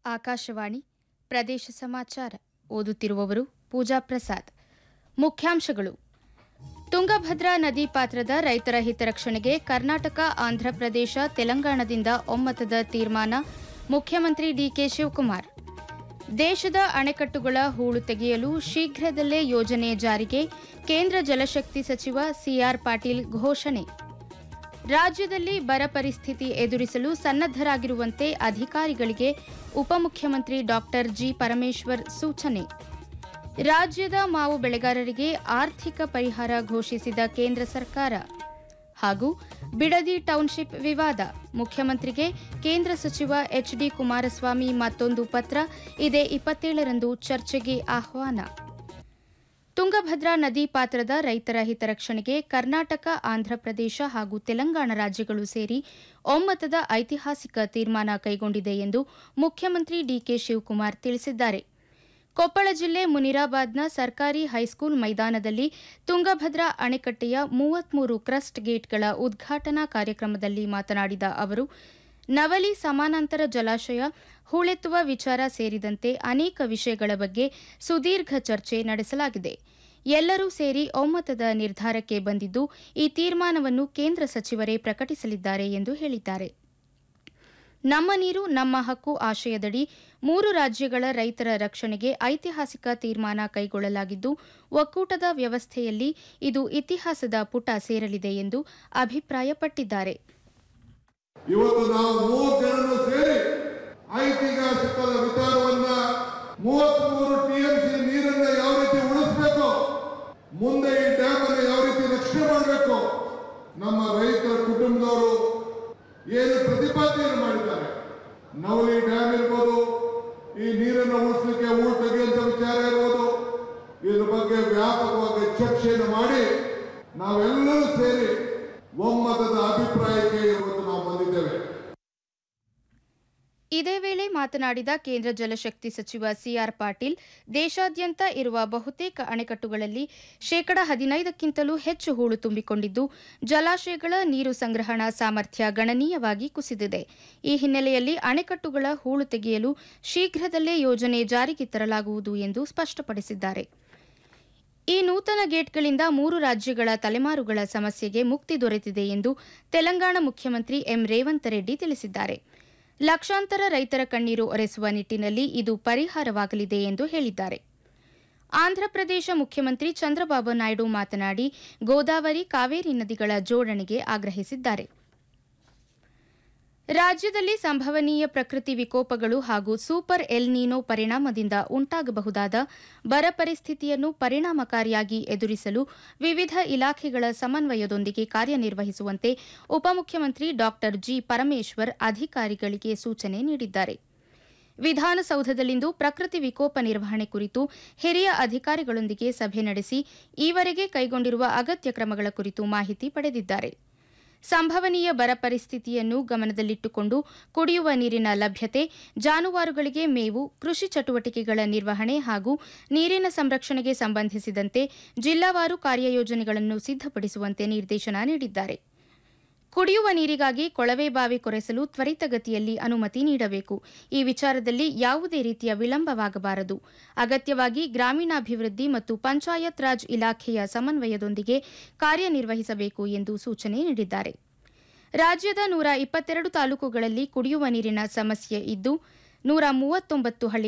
ಆಕಾಶವಾಣಿ ಪ್ರದೇಶ ಸಮಾಚಾರ ಓದುತ್ತಿರುವವರು ಪೂಜಾ ಪ್ರಸಾದ್ ಮುಖ್ಯಾಂಶಗಳು ತುಂಗಭದ್ರಾ ನದಿ ಪಾತ್ರದ ರೈತರ ಹಿತರಕ್ಷಣೆಗೆ ಕರ್ನಾಟಕ ಆಂಧ್ರಪ್ರದೇಶ ತೆಲಂಗಾಣದಿಂದ ಒಮ್ಮತದ ತೀರ್ಮಾನ ಮುಖ್ಯಮಂತ್ರಿ ಡಿಕೆ ಶಿವಕುಮಾರ್ ದೇಶದ ಅಣೆಕಟ್ಟುಗಳ ಹೂಳು ತೆಗೆಯಲು ಶೀಘ್ರದಲ್ಲೇ ಯೋಜನೆ ಜಾರಿಗೆ ಕೇಂದ್ರ ಜಲಶಕ್ತಿ ಸಚಿವ ಸಿಆರ್ ಪಾಟೀಲ್ ಘೋಷಣೆ ರಾಜ್ಯದಲ್ಲಿ ಬರ ಪರಿಸ್ಥಿತಿ ಎದುರಿಸಲು ಸನ್ನದ್ದರಾಗಿರುವಂತೆ ಅಧಿಕಾರಿಗಳಿಗೆ ಉಪಮುಖ್ಯಮಂತ್ರಿ ಡಾಕ್ಟರ್ ಜಿ ಪರಮೇಶ್ವರ್ ಸೂಚನೆ ರಾಜ್ಯದ ಮಾವು ಬೆಳೆಗಾರರಿಗೆ ಆರ್ಥಿಕ ಪರಿಹಾರ ಘೋಷಿಸಿದ ಕೇಂದ್ರ ಸರ್ಕಾರ ಹಾಗೂ ಬಿಡದಿ ಟೌನ್ಶಿಪ್ ವಿವಾದ ಮುಖ್ಯಮಂತ್ರಿಗೆ ಕೇಂದ್ರ ಸಚಿವ ಎಚ್ಡಿ ಕುಮಾರಸ್ವಾಮಿ ಮತ್ತೊಂದು ಪತ್ರ ಇದೇ ಇಪ್ಪತ್ತೇಳರಂದು ಚರ್ಚೆಗೆ ಆಹ್ವಾನ ತುಂಗಭದ್ರಾ ನದಿ ಪಾತ್ರದ ರೈತರ ಹಿತರಕ್ಷಣೆಗೆ ಕರ್ನಾಟಕ ಆಂಧ್ರಪ್ರದೇಶ ಹಾಗೂ ತೆಲಂಗಾಣ ರಾಜ್ಯಗಳು ಸೇರಿ ಒಮ್ಮತದ ಐತಿಹಾಸಿಕ ತೀರ್ಮಾನ ಕೈಗೊಂಡಿದೆ ಎಂದು ಮುಖ್ಯಮಂತ್ರಿ ಡಿಕೆ ಶಿವಕುಮಾರ್ ತಿಳಿಸಿದ್ದಾರೆ ಕೊಪ್ಪಳ ಜಿಲ್ಲೆ ಮುನಿರಾಬಾದ್ನ ಸರ್ಕಾರಿ ಹೈಸ್ಕೂಲ್ ಮೈದಾನದಲ್ಲಿ ತುಂಗಭದ್ರಾ ಅಣೆಕಟ್ಟೆಯ ಮೂವತ್ಮೂರು ಕ್ರಸ್ಟ್ ಗೇಟ್ಗಳ ಉದ್ಘಾಟನಾ ಕಾರ್ಯಕ್ರಮದಲ್ಲಿ ಮಾತನಾಡಿದ ಅವರು ನವಲಿ ಸಮಾನಾಂತರ ಜಲಾಶಯ ಹೂಳೆತ್ತುವ ವಿಚಾರ ಸೇರಿದಂತೆ ಅನೇಕ ವಿಷಯಗಳ ಬಗ್ಗೆ ಸುದೀರ್ಘ ಚರ್ಚೆ ನಡೆಸಲಾಗಿದೆ ಎಲ್ಲರೂ ಸೇರಿ ಒಮ್ಮತದ ನಿರ್ಧಾರಕ್ಕೆ ಬಂದಿದ್ದು ಈ ತೀರ್ಮಾನವನ್ನು ಕೇಂದ್ರ ಸಚಿವರೇ ಪ್ರಕಟಿಸಲಿದ್ದಾರೆ ಎಂದು ಹೇಳಿದ್ದಾರೆ ನಮ್ಮ ನೀರು ನಮ್ಮ ಹಕ್ಕು ಆಶಯದಡಿ ಮೂರು ರಾಜ್ಯಗಳ ರೈತರ ರಕ್ಷಣೆಗೆ ಐತಿಹಾಸಿಕ ತೀರ್ಮಾನ ಕೈಗೊಳ್ಳಲಾಗಿದ್ದು ಒಕ್ಕೂಟದ ವ್ಯವಸ್ಥೆಯಲ್ಲಿ ಇದು ಇತಿಹಾಸದ ಪುಟ ಸೇರಲಿದೆ ಎಂದು ಅಭಿಪ್ರಾಯಪಟ್ಟಿದ್ದಾರೆ ಇವತ್ತು ನಾವು ಮೂರು ಜನರು ಸೇರಿ ಐತಿಹಾಸಿಕದ ವಿಚಾರವನ್ನ ಮೂವತ್ಮೂರು ಟಿಎಂಸಿ ನೀರನ್ನ ಯಾವ ರೀತಿ ಉಳಿಸಬೇಕು ಮುಂದೆ ಈ ಡ್ಯಾಮ್ ಅನ್ನು ಯಾವ ರೀತಿ ರಕ್ಷಣೆ ಮಾಡಬೇಕು ನಮ್ಮ ರೈತರ ಕುಟುಂಬದವರು ಏನು ಪ್ರತಿಪಾದನೆಯನ್ನು ಮಾಡಿದ್ದಾರೆ ನವಲಿ ಡ್ಯಾಮ್ ಇರ್ಬೋದು ಈ ನೀರನ್ನು ಉಳಿಸಲಿಕ್ಕೆ ಊರು ತೆಗೆಯುವಂತ ವಿಚಾರ ಇರ್ಬೋದು ಇದ್ರ ಬಗ್ಗೆ ವ್ಯಾಪಕವಾಗಿ ಚರ್ಚೆಯನ್ನು ಮಾಡಿ ನಾವೆಲ್ಲರೂ ಸೇರಿ ಒಮ್ಮತದ ಅಭಿಪ್ರಾಯಕ್ಕೆ ಇವತ್ತು ನಾವು ಬಂದಿದ್ದೇವೆ ಇದೇ ವೇಳೆ ಮಾತನಾಡಿದ ಕೇಂದ್ರ ಜಲಶಕ್ತಿ ಸಚಿವ ಸಿಆರ್ ಪಾಟೀಲ್ ದೇಶಾದ್ಯಂತ ಇರುವ ಬಹುತೇಕ ಅಣೆಕಟ್ಟುಗಳಲ್ಲಿ ಶೇಕಡಾ ಹದಿನೈದಕ್ಕಿಂತಲೂ ಹೆಚ್ಚು ಹೂಳು ತುಂಬಿಕೊಂಡಿದ್ದು ಜಲಾಶಯಗಳ ನೀರು ಸಂಗ್ರಹಣಾ ಸಾಮರ್ಥ್ಯ ಗಣನೀಯವಾಗಿ ಕುಸಿದಿದೆ ಈ ಹಿನ್ನೆಲೆಯಲ್ಲಿ ಅಣೆಕಟ್ಟುಗಳ ಹೂಳು ತೆಗೆಯಲು ಶೀಘ್ರದಲ್ಲೇ ಯೋಜನೆ ಜಾರಿಗೆ ತರಲಾಗುವುದು ಎಂದು ಸ್ಪಷ್ಟಪಡಿಸಿದ್ದಾರೆ ಈ ನೂತನ ಗೇಟ್ಗಳಿಂದ ಮೂರು ರಾಜ್ಯಗಳ ತಲೆಮಾರುಗಳ ಸಮಸ್ಯೆಗೆ ಮುಕ್ತಿ ದೊರೆತಿದೆ ಎಂದು ತೆಲಂಗಾಣ ಮುಖ್ಯಮಂತ್ರಿ ಎಂ ರೇವಂತ್ ರೆಡ್ಡಿ ತಿಳಿಸಿದ್ದಾರೆ ಲಕ್ಷಾಂತರ ರೈತರ ಕಣ್ಣೀರು ಒರೆಸುವ ನಿಟ್ಟಿನಲ್ಲಿ ಇದು ಪರಿಹಾರವಾಗಲಿದೆ ಎಂದು ಹೇಳಿದ್ದಾರೆ ಆಂಧ್ರಪ್ರದೇಶ ಮುಖ್ಯಮಂತ್ರಿ ಚಂದ್ರಬಾಬು ನಾಯ್ಡು ಮಾತನಾಡಿ ಗೋದಾವರಿ ಕಾವೇರಿ ನದಿಗಳ ಜೋಡಣೆಗೆ ಆಗ್ರಹಿಸಿದ್ದಾರೆ ರಾಜ್ಯದಲ್ಲಿ ಸಂಭವನೀಯ ಪ್ರಕೃತಿ ವಿಕೋಪಗಳು ಹಾಗೂ ಸೂಪರ್ ಎಲ್ ನೀನೋ ಪರಿಣಾಮದಿಂದ ಉಂಟಾಗಬಹುದಾದ ಬರ ಪರಿಸ್ಥಿತಿಯನ್ನು ಪರಿಣಾಮಕಾರಿಯಾಗಿ ಎದುರಿಸಲು ವಿವಿಧ ಇಲಾಖೆಗಳ ಸಮನ್ವಯದೊಂದಿಗೆ ಕಾರ್ಯನಿರ್ವಹಿಸುವಂತೆ ಉಪಮುಖ್ಯಮಂತ್ರಿ ಡಾಕ್ಟರ್ ಜಿ ಪರಮೇಶ್ವರ್ ಅಧಿಕಾರಿಗಳಿಗೆ ಸೂಚನೆ ನೀಡಿದ್ದಾರೆ ವಿಧಾನಸೌಧದಲ್ಲಿಂದು ಪ್ರಕೃತಿ ವಿಕೋಪ ನಿರ್ವಹಣೆ ಕುರಿತು ಹಿರಿಯ ಅಧಿಕಾರಿಗಳೊಂದಿಗೆ ಸಭೆ ನಡೆಸಿ ಈವರೆಗೆ ಕೈಗೊಂಡಿರುವ ಅಗತ್ಯ ಕ್ರಮಗಳ ಕುರಿತು ಮಾಹಿತಿ ಪಡೆದಿದ್ದಾರೆ ಸಂಭವನೀಯ ಬರ ಪರಿಸ್ಥಿತಿಯನ್ನು ಗಮನದಲ್ಲಿಟ್ಟುಕೊಂಡು ಕುಡಿಯುವ ನೀರಿನ ಲಭ್ಯತೆ ಜಾನುವಾರುಗಳಿಗೆ ಮೇವು ಕೃಷಿ ಚಟುವಟಿಕೆಗಳ ನಿರ್ವಹಣೆ ಹಾಗೂ ನೀರಿನ ಸಂರಕ್ಷಣೆಗೆ ಸಂಬಂಧಿಸಿದಂತೆ ಜಿಲ್ಲಾವಾರು ಕಾರ್ಯಯೋಜನೆಗಳನ್ನು ಸಿದ್ದಪಡಿಸುವಂತೆ ನಿರ್ದೇಶನ ನೀಡಿದ್ದಾರೆ ಕುಡಿಯುವ ನೀರಿಗಾಗಿ ಕೊಳವೆ ಬಾವಿ ಕೊರೆಸಲು ತ್ವರಿತಗತಿಯಲ್ಲಿ ಅನುಮತಿ ನೀಡಬೇಕು ಈ ವಿಚಾರದಲ್ಲಿ ಯಾವುದೇ ರೀತಿಯ ವಿಳಂಬವಾಗಬಾರದು ಅಗತ್ಯವಾಗಿ ಗ್ರಾಮೀಣಾಭಿವೃದ್ಧಿ ಮತ್ತು ಪಂಚಾಯತ್ ರಾಜ್ ಇಲಾಖೆಯ ಸಮನ್ವಯದೊಂದಿಗೆ ಕಾರ್ಯನಿರ್ವಹಿಸಬೇಕು ಎಂದು ಸೂಚನೆ ನೀಡಿದ್ದಾರೆ ರಾಜ್ಯದ ನೂರ ಇಪ್ಪತ್ತೆರಡು ತಾಲೂಕುಗಳಲ್ಲಿ ಕುಡಿಯುವ ನೀರಿನ ಸಮಸ್ಯೆ ಇದ್ದು ನೂರ ಮೂವತ್ತೊಂಬತ್ತು ಹಳ್ಳಿ